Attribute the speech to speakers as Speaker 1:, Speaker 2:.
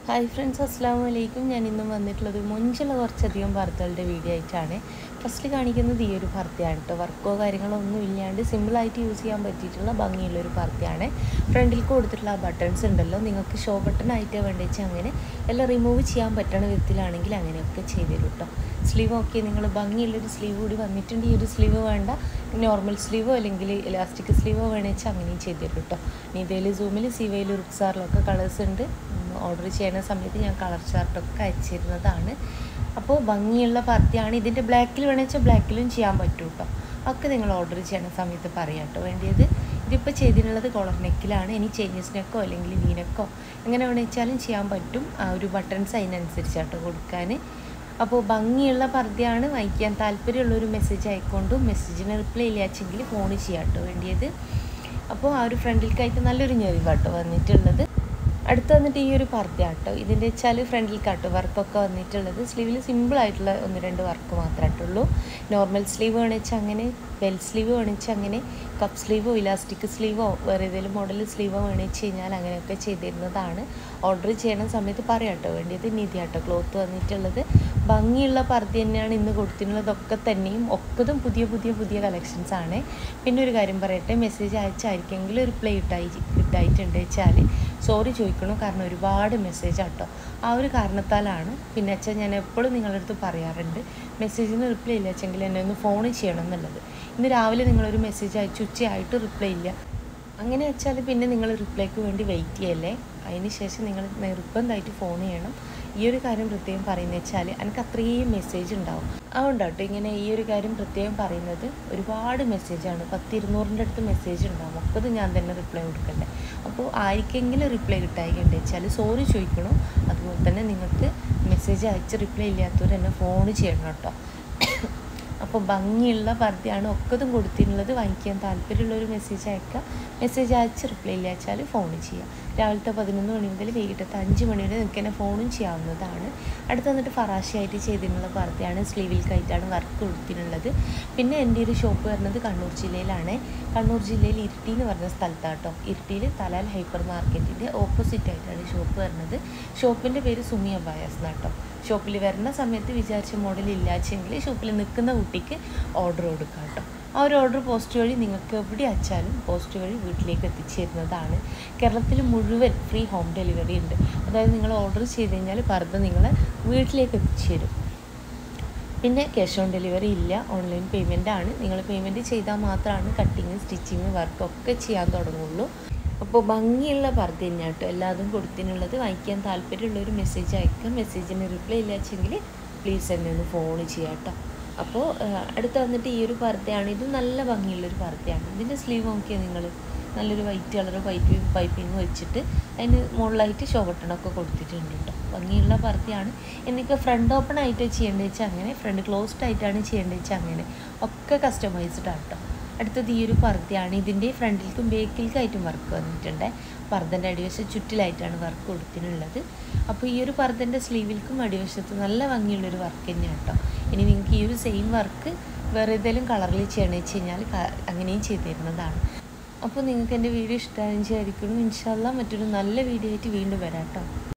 Speaker 1: hi friends അസ്സാം വലൈക്കും ഞാൻ ഇന്നും വന്നിട്ടുള്ളത് മൊഞ്ചുള്ള കുറച്ചധികം ഭർത്തകളുടെ വീഡിയോ ആയിട്ടാണ് ഫസ്റ്റ് കാണിക്കുന്നത് ഈ ഒരു ഭർത്തയാണ് കേട്ടോ വർക്കോ കാര്യങ്ങളോ ഒന്നും ഇല്ലാണ്ട് സിമ്പിളായിട്ട് യൂസ് ചെയ്യാൻ പറ്റിയിട്ടുള്ള ഭംഗിയുള്ള ഒരു ഭർത്തയാണ് ഫ്രണ്ടിൽ കൊടുത്തിട്ടുള്ള ആ ബട്ടൺസ് ഉണ്ടല്ലോ നിങ്ങൾക്ക് ഷോ ബട്ടൺ ആയിട്ട് വേണ്ടിച്ച് അങ്ങനെ എല്ലാം റിമൂവ് ചെയ്യാൻ പറ്റണ വിധത്തിലാണെങ്കിൽ അങ്ങനെയൊക്കെ ചെയ്തു തരും കേട്ടോ സ്ലീവ് ഒക്കെ നിങ്ങൾ ഭംഗിയുള്ളൊരു സ്ലീവ് കൂടി വന്നിട്ടുണ്ട് ഈ ഒരു സ്ലീവ് വേണ്ട നോർമൽ സ്ലീവോ അല്ലെങ്കിൽ ഇലാസ്റ്റിക് സ്ലീവോ വേണമെന്ന് വെച്ചാൽ അങ്ങനെയും ചെയ്തു തരും കേട്ടോ ഇനി ഇതേൽ സൂമിൽ സിവയിൽ റുക്സാറിലൊക്കെ കളേഴ്സ് ഉണ്ട് ഓർഡർ ചെയ്യുന്ന സമയത്ത് ഞാൻ കളർ ചാർട്ടൊക്കെ അയച്ചിരുന്നതാണ് അപ്പോൾ ഭംഗിയുള്ള പർദ്ദയാണ് ഇതിൻ്റെ ബ്ലാക്കിൽ വേണമെന്ന് വെച്ചാൽ ബ്ലാക്കിലും ചെയ്യാൻ പറ്റും കേട്ടോ ഒക്കെ നിങ്ങൾ ഓർഡർ ചെയ്യുന്ന സമയത്ത് പറയാം കേട്ടോ വേണ്ടിയത് ഇതിപ്പോൾ ചെയ്തിട്ടുള്ളത് കോളർ നെക്കിലാണ് ഇനി ചേഞ്ചസ് നെക്കോ അല്ലെങ്കിൽ വീനക്കോ എങ്ങനെ വേണമെന്ന് വെച്ചാലും ചെയ്യാൻ പറ്റും ആ ഒരു ബട്ടൺസ് അതിനനുസരിച്ചാട്ടോ കൊടുക്കാൻ അപ്പോൾ ഭംഗിയുള്ള പർദ്ദയാണ് വായിക്കാൻ താല്പര്യമുള്ളൊരു മെസ്സേജ് ആയിക്കൊണ്ടും മെസ്സേജിന് റിപ്ലൈ ഇല്ലാച്ചെങ്കിൽ ഫോൺ ചെയ്യാം കേട്ടോ വേണ്ടിയത് അപ്പോൾ ആ ഒരു ഫ്രണ്ടിലേക്കായിട്ട് നല്ലൊരു ഞെറിവാട്ടോ വന്നിട്ടുള്ളത് അടുത്ത് വന്നിട്ട് ഈ ഒരു പർദ്ദ കേട്ടോ ഇതിൻ്റെ വെച്ചാൽ ഫ്രണ്ടിൽ കാട്ടോ വർക്കൊക്കെ വന്നിട്ടുള്ളത് സ്ലീവിൽ സിമ്പിളായിട്ടുള്ള ഒന്ന് രണ്ട് വർക്ക് മാത്രമായിട്ടുള്ളൂ നോർമൽ സ്ലീവ് വേണിച്ച് അങ്ങനെ ബെൽ സ്ലീവ് വേണിച്ച് അങ്ങനെ കപ്പ് സ്ലീവോ ഇലാസ്റ്റിക് സ്ലീവോ വേറെ ഏതെങ്കിലും മോഡൽ സ്ലീവോ വേണിച്ച് കഴിഞ്ഞാൽ അങ്ങനെയൊക്കെ ചെയ്തിരുന്നതാണ് ഓർഡർ ചെയ്യണ സമയത്ത് പറയാം കേട്ടോ വേണ്ടിയത് നിധിയാട്ടോ ക്ലോത്ത് വന്നിട്ടുള്ളത് ഭംഗിയുള്ള പർദ്ദ തന്നെയാണ് ഇന്ന് കൊടുത്തിട്ടുള്ളതൊക്കെ തന്നെയും ഒക്കതും പുതിയ പുതിയ പുതിയ കളക്ഷൻസ് ആണ് പിന്നെ ഒരു കാര്യം പറയട്ടെ മെസ്സേജ് അയച്ചായിരിക്കെങ്കിലും റിപ്ലൈ കിട്ടായി കിട്ടായിട്ടുണ്ട് വെച്ചാൽ സോറി ചോദിക്കണം കാരണം ഒരുപാട് മെസ്സേജ് ആട്ടോ ആ ഒരു കാരണത്താലാണ് പിന്നെ വെച്ചാൽ ഞാൻ എപ്പോഴും നിങ്ങളുടെ അടുത്ത് പറയാറുണ്ട് മെസ്സേജിന് റിപ്ലൈ ഇല്ല വെച്ചെങ്കിൽ എന്നെ ഒന്ന് ഫോൺ ചെയ്യണം എന്നുള്ളത് ഇന്ന് രാവിലെ നിങ്ങളൊരു മെസ്സേജ് അയച്ചു ഉച്ചയായിട്ട് റിപ്ലൈ ഇല്ല അങ്ങനെ വെച്ചാൽ പിന്നെ നിങ്ങൾ റിപ്ലൈക്ക് വേണ്ടി വെയിറ്റ് ചെയ്യല്ലേ അതിന് ശേഷം നിങ്ങൾ നിർബന്ധമായിട്ട് ഫോൺ ചെയ്യണം ഈ ഒരു കാര്യം പ്രത്യേകം പറയുന്നത് വെച്ചാൽ എനിക്ക് അത്രയും മെസ്സേജ് ഉണ്ടാവും അതുകൊണ്ടാട്ടോ ഇങ്ങനെ ഈ ഒരു കാര്യം പ്രത്യേകം പറയുന്നത് ഒരുപാട് മെസ്സേജാണ് പത്ത് ഇരുന്നൂറിൻ്റെ അടുത്ത് മെസ്സേജ് ഉണ്ടാവും ഒക്കത് ഞാൻ തന്നെ റിപ്ലൈ കൊടുക്കണ്ടേ അപ്പോൾ ആർക്കെങ്കിലും റിപ്ലൈ കിട്ടായിക്കണ്ടെന്ന് വെച്ചാൽ സോറി ചോദിക്കണം അതുപോലെ തന്നെ നിങ്ങൾക്ക് മെസ്സേജ് അയച്ച് റിപ്ലൈ ഇല്ലാത്തവർ എന്നെ ഫോൺ ചെയ്യണം കേട്ടോ അപ്പോൾ ഭംഗിയുള്ള പർദ്ദയാണ് ഒക്കതും കൊടുത്തിട്ടുള്ളത് വാങ്ങിക്കാൻ താല്പര്യമുള്ളൊരു മെസ്സേജ് അയക്കുക മെസ്സേജ് അയച്ച് റിപ്ലൈ ഇല്ല വെച്ചാൽ ഫോൺ ചെയ്യാം രാവിലത്തെ പതിനൊന്ന് മണി മുതൽ വൈകിട്ടത്തെ അഞ്ച് മണി വരെ നിങ്ങൾക്ക് തന്നെ ഫോണും ചെയ്യാവുന്നതാണ് അടുത്ത് വന്നിട്ട് ഫറാശയായിട്ട് ചെയ്തിട്ടുള്ള പർദ്ദയാണ് സ്ലീവിൽക്കായിട്ടാണ് വർക്ക് കൊടുത്തിട്ടുള്ളത് പിന്നെ എൻ്റെ ഒരു ഷോപ്പ് വരുന്നത് കണ്ണൂർ ജില്ലയിലാണ് കണ്ണൂർ ജില്ലയിൽ ഇരിട്ടി എന്ന് പറഞ്ഞ സ്ഥലത്താട്ടോ ഇരിട്ടിയിൽ തലാൽ ഹൈപ്പർ മാർക്കറ്റിൻ്റെ ഓപ്പോസിറ്റ് ആയിട്ടാണ് ഷോപ്പ് വരുന്നത് ഷോപ്പിൻ്റെ പേര് സുമി അബായസ് എന്നാട്ടോ ഷോപ്പിൽ വരുന്ന സമയത്ത് വിചാരിച്ച മോഡൽ ഇല്ലാച്ചെങ്കിൽ ഷോപ്പിൽ നിൽക്കുന്ന കുട്ടിക്ക് ഓർഡർ കൊടുക്കാം കേട്ടോ ആ ഒരു ഓർഡർ പോസ്റ്റ് വഴി നിങ്ങൾക്ക് എവിടെ അയച്ചാലും പോസ്റ്റ് വഴി വീട്ടിലേക്ക് എത്തിച്ചു തരുന്നതാണ് കേരളത്തിൽ മുഴുവൻ ഫ്രീ ഹോം ഡെലിവറി ഉണ്ട് അതായത് നിങ്ങൾ ഓർഡർ ചെയ്ത് കഴിഞ്ഞാൽ പർദ്ദ നിങ്ങളെ വീട്ടിലേക്ക് എത്തിച്ചു തരും പിന്നെ ക്യാഷ് ഓൺ ഡെലിവറി ഇല്ല ഓൺലൈൻ പേയ്മെൻ്റ് ആണ് നിങ്ങൾ പേയ്മെൻറ്റ് ചെയ്താൽ മാത്രമാണ് കട്ടിങ് സ്റ്റിച്ചിങ് വർക്കൊക്കെ ചെയ്യാൻ തുടങ്ങുള്ളൂ അപ്പോൾ ഭംഗിയുള്ള പർദ്ദ തന്നെയാണ് കേട്ടോ എല്ലാതും കൊടുത്തിനുള്ളത് വായിക്കാൻ താല്പര്യമുള്ളൊരു മെസ്സേജ് അയക്കുക മെസ്സേജിന് റിപ്ലൈ ഇല്ലാച്ചെങ്കിൽ പ്ലീസ് എന്നെ ഒന്ന് ഫോൺ ചെയ്യാം കേട്ടോ അപ്പോൾ അടുത്ത് വന്നിട്ട് ഈ ഒരു പർദ്ദയാണ് ഇത് നല്ല ഭംഗിയുള്ളൊരു പർദ്ദയാണ് ഇതിൻ്റെ സ്ലീവ് നോക്കിയാൽ നിങ്ങൾ നല്ലൊരു വൈറ്റ് കളർ വൈറ്റ് പൈപ്പിങ് വെച്ചിട്ട് അതിന് മുകളിലായിട്ട് ഷോ ബട്ടണൊക്കെ കൊടുത്തിട്ടുണ്ട് കേട്ടോ ഭംഗിയുള്ള പർദ്ദയാണ് എനിക്ക് ഫ്രണ്ട് ഓപ്പൺ ആയിട്ട് ചെയ്യേണ്ടത് വെച്ചാൽ അങ്ങനെ ഫ്രണ്ട് ക്ലോസ്ഡ് ആയിട്ടാണ് ചെയ്യേണ്ടത് വെച്ചാൽ അങ്ങനെ ഒക്കെ കസ്റ്റമൈസ്ഡ് ആണ് കേട്ടോ അടുത്തത് ഈ ഒരു പർദ്ദയാണ് ഇതിൻ്റെ ഫ്രണ്ടിലേക്കും ബേക്കിലേക്കായിട്ടും വർക്ക് വന്നിട്ടുണ്ട് പർദ്ദൻ്റെ അടിവശം ചുറ്റിലായിട്ടാണ് വർക്ക് കൊടുത്തിട്ടുള്ളത് അപ്പോൾ ഈ ഒരു പർദ്ദൻ്റെ സ്ലീവിൽക്കും അടിവശത്ത് നല്ല ഭംഗിയുള്ളൊരു വർക്ക് തന്നെയാണ് കേട്ടോ ഇനി നിങ്ങൾക്ക് ഈ ഒരു സെയിം വർക്ക് വേറെ ഏതെങ്കിലും കളറിൽ ചെയ്യണമെന്ന് വെച്ച് കഴിഞ്ഞാൽ അങ്ങനെയും ചെയ്തു തരുന്നതാണ് അപ്പോൾ നിങ്ങൾക്ക് എൻ്റെ വീഡിയോ ഇഷ്ടമായെന്ന് വിചാരിക്കുന്നു ഇൻഷാല്ല മറ്റൊരു നല്ല വീഡിയോ ആയിട്ട് വീണ്ടും വരാം കേട്ടോ